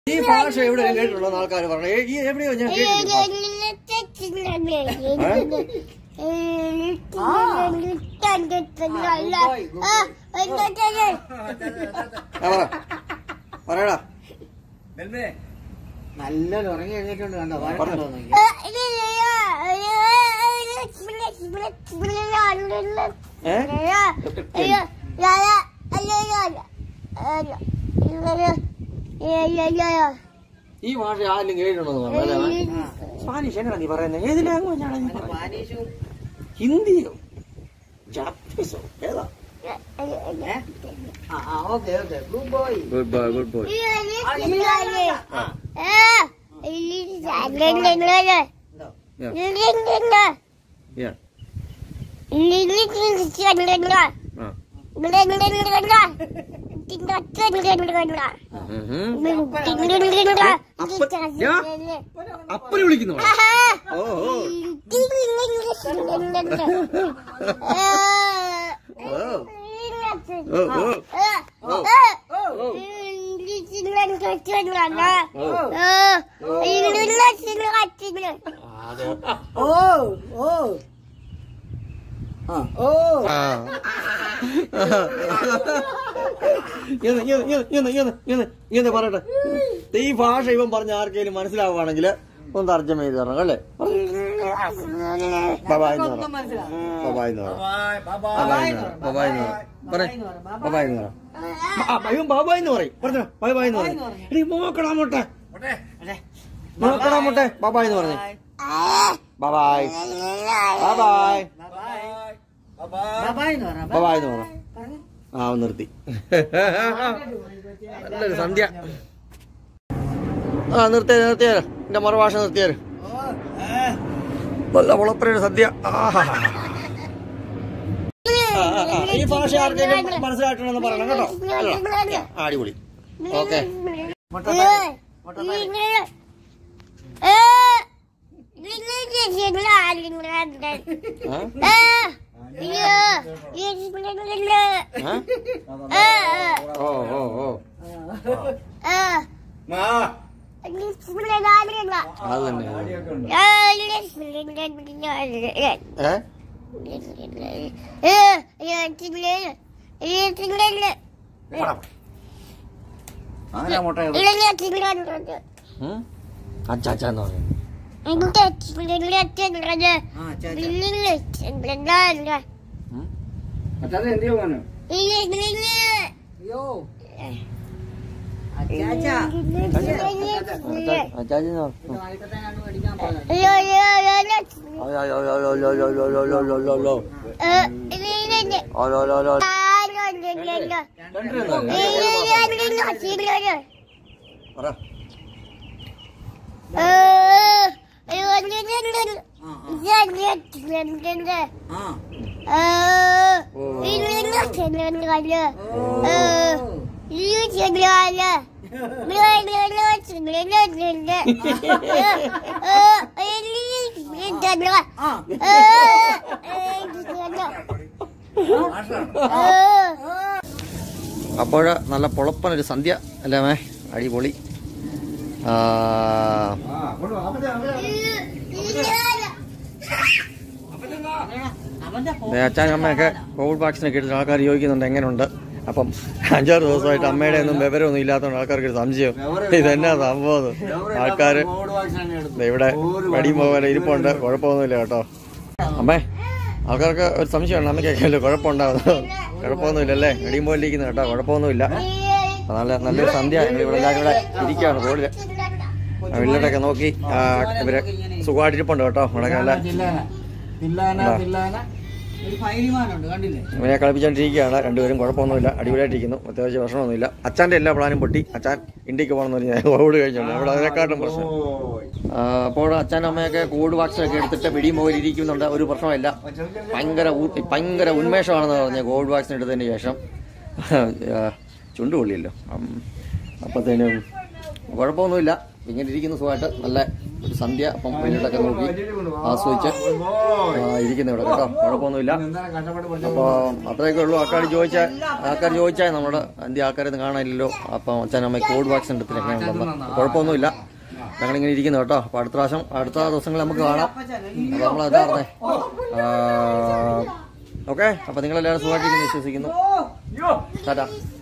ഈ ഭാഷ എവിടെ കേട്ടിട്ടുള്ള ആൾക്കാർ പറഞ്ഞു ഈ എവിടെയോ ഞാൻ കേട്ടിട്ടില്ല ആ, പറ പറയടാ നല്ലൊരു ഉറങ്ങി എഴുന്നേറ്റുണ്ട് കണ്ടോ പറഞ്ഞോ. വഴക്കുണ്ടോന്ന് ഏ ഈ ഭാഷ ആരും കേട്ടിട്ടുണ്ടോ സ്പാനിഷ് എങ്ങനെയാ നീ പറയുന്നത് ഏത് ലാംഗ്വേജ് ആണ് നീ പറയുന്നത് സ്പാനിഷും ഹിന്ദിയോ ജാപ്പനീസോ ഏതാ ആ ആ okay okay good boy good boy good boy yeah ആ അപ്പനെ വിളിക്കുന്നു ഓ ഓ ഓ ഓ അതെ ഓ ഓ ആ ഓ ആ ഇന്ന് ഇന്ന് ഇന്ന് ഇന്ന് ഇന്ന് ഇന്ന് ഇന്ന് പറയട്ടെ ഈ ഭാഷ ഇവൻ പറഞ്ഞ ആർക്കെങ്കിലും മനസ്സിലാവുകയാണെങ്കിൽ ഒന്ന് തർജ്ജമ ചെയ്ത് തരണം അല്ലേ ബബായ് എന്ന് പറ ബബായ് എന്ന് പറ ബബായ് എന്ന് പറ ബബായ് എന്ന് പറ പറ ബബായ് എന്ന് പറ ആ, ഇവൻ ബാബായ് എന്ന് പറയും പറഞ്ഞോ ബൈ ബൈ എന്ന് പറയും എടീ മോക്കടാ മുട്ടെ മോക്കടാ മുട്ടെ ബബായ് എന്ന് പറഞ്ഞു ബബായ് ബബായ് ബബായ് എന്ന് പറ ബബായ് എന്ന് പറ ആ ഒന്ന് നിർത്തി നല്ലൊരു സന്ധ്യ ആ നിർത്തിയാലോ നിർത്തിയാലോ എന്റെ മറുഭാഷ നിർത്തിയാലോ നല്ല മുളപ്പരയുടെ സദ്യ ആഹാ. ആ, ആ, ആ. ഈ ഭാഷ ആർക്കെങ്കിലും മനസ്സിലായിട്ടുണ്ടെന്ന് പറയണം കേട്ടോ അല്ലോ ആ, അടിപൊളി ഓക്കെ ഓ ഓ ഓ അത് തന്നെ ഏ അങ്ങനെ മുട്ട ഉം? അച്ഛ അച്ഛ എന്ന് പറഞ്ഞു ആ ചാ ഉം? അച്ഛാ എന്ത് പോകാനോ അയ്യോ അച്ഛാ അച്ചാച്ചി എന്ന് പറഞ്ഞു മേടിക്കാൻ പറഞ്ഞു അയ്യോ, അയ്യോ, അയ്യോ, അയ്യോ, അയ്യോ, അയ്യോ, അയ്യോ, അയ്യോ, അയ്യോ, അയ്യോ, അയ്യോ, അയ്യോ. അയ്യോ, അയ്യോ, അയ്യോ. പറ. ആ ഓ. ആ അപ്പോൾ നല്ല പൊളപ്പനൊരു സന്ധ്യ അല്ലേ മേ അടിപൊളി ആ, അവന്റെ ദേ അച്ഛനും അമ്മയൊക്കെ കോവിഡ് വാക്സിനൊക്കെ എടുത്തിട്ട് ആൾക്കാർ ചോദിക്കുന്നുണ്ട് എങ്ങനെയുണ്ട് അപ്പം അഞ്ചാറ് ദിവസമായിട്ട് അമ്മയുടെ ഒന്നും വിവരമൊന്നും ഇല്ലാത്തതുകൊണ്ട് ആൾക്കാർക്ക് ഒരു സംശയം ഇതെന്നാ സംഭവം ആൾക്കാർ ഇവിടെ വടിയും പോലെ ഇരിപ്പുണ്ട് കുഴപ്പമൊന്നുമില്ല കേട്ടോ അമ്മേ ആൾക്കാർക്ക് ഒരു സംശയമാണ് അമ്മയ്ക്കൊക്കെ കുഴപ്പമുണ്ടാകുന്നത് കുഴപ്പമൊന്നുമില്ലല്ലേ വെടിയും പോലെ ഇരിക്കുന്നത് കേട്ടോ കുഴപ്പമൊന്നുമില്ല അപ്പൊ നല്ല നല്ലൊരു സന്ധ്യ ഞങ്ങൾ ഇവിടെ എല്ലാവരും ഇവിടെ ഇരിക്കുകയാണ് റോഡിൽ വെള്ളിട്ടൊക്കെ നോക്കി ആ, ഇവര് സുഖമായിട്ടിരിപ്പുണ്ട് കേട്ടോ ഇവിടെ നല്ല തില്ലാന തില്ലാന തില്ലാന ഒരു ഫൈലിമാനുണ്ട് കണ്ടില്ലേ ഇവനെ കളിപ്പിച്ചോണ്ടിരിക്കുകയാണ് രണ്ടുപേരും കുഴപ്പമൊന്നുമില്ല അടിപൊളിയായിട്ടിരിക്കുന്നു അത്യാവശ്യം പ്രശ്നമൊന്നുമില്ല അച്ഛൻ്റെ എല്ലാ പ്ലാനും പൊട്ടി അച്ഛൻ ഇന്ത്യക്ക് പോകണമെന്ന് പറഞ്ഞാൽ കോവിഡ് കഴിഞ്ഞോണ്ട് അവിടെ അതിനെക്കാട്ടും പ്രശ്നം ആ, അപ്പോൾ അച്ഛനും അമ്മയൊക്കെ കോവിഡ് വാക്സിൻ ഒക്കെ എടുത്തിട്ട് പിടിയും പോയി ഇരിക്കുന്നുണ്ട് ഒരു പ്രശ്നമില്ല ഭയങ്കര ഊ- ഭയങ്കര ഉന്മേഷമാണെന്ന് പറഞ്ഞ കോവിഡ് വാക്സിൻ എടുത്തതിന് ശേഷം ആ, ചുണ്ട് പൊള്ളിയല്ലോ അം, അപ്പത്തേനും കുഴപ്പമൊന്നുമില്ല ഇങ്ങനെ ഇരിക്കുന്ന സുഖമായിട്ട് നല്ല ഒരു സന്ധ്യ അപ്പം വെയിലൊക്കെ നോക്കി ആസ്വദിച്ച് ആ, ഇരിക്കുന്നു ഇവിടെ കേട്ടോ കുഴപ്പമൊന്നുമില്ല അപ്പോൾ അത്രയൊക്കെ ഉള്ളൂ ആൾക്കാർ ചോദിച്ചാൽ ആൾക്കാർ ചോദിച്ചാൽ നമ്മുടെ എന്തി ആൾക്കാരൊന്നും കാണാനില്ലല്ലോ അപ്പം അച്ഛൻ അമ്മ കോവിഡ് വാക്സിൻ എടുത്തിട്ടൊക്കെ ഉണ്ടെന്ന് കുഴപ്പമൊന്നുമില്ല ഞങ്ങളിങ്ങനെ ഇരിക്കുന്നു കേട്ടോ അപ്പോൾ അടുത്ത പ്രാവശ്യം അടുത്ത ദിവസങ്ങളിൽ നമുക്ക് കാണാം അപ്പോൾ നമ്മൾ എന്താ പറഞ്ഞേ ഓക്കെ അപ്പോൾ നിങ്ങളെല്ലാവരും സുഖമായിട്ടിരിക്കുന്നു വിശ്വസിക്കുന്നു ടാറ്റാ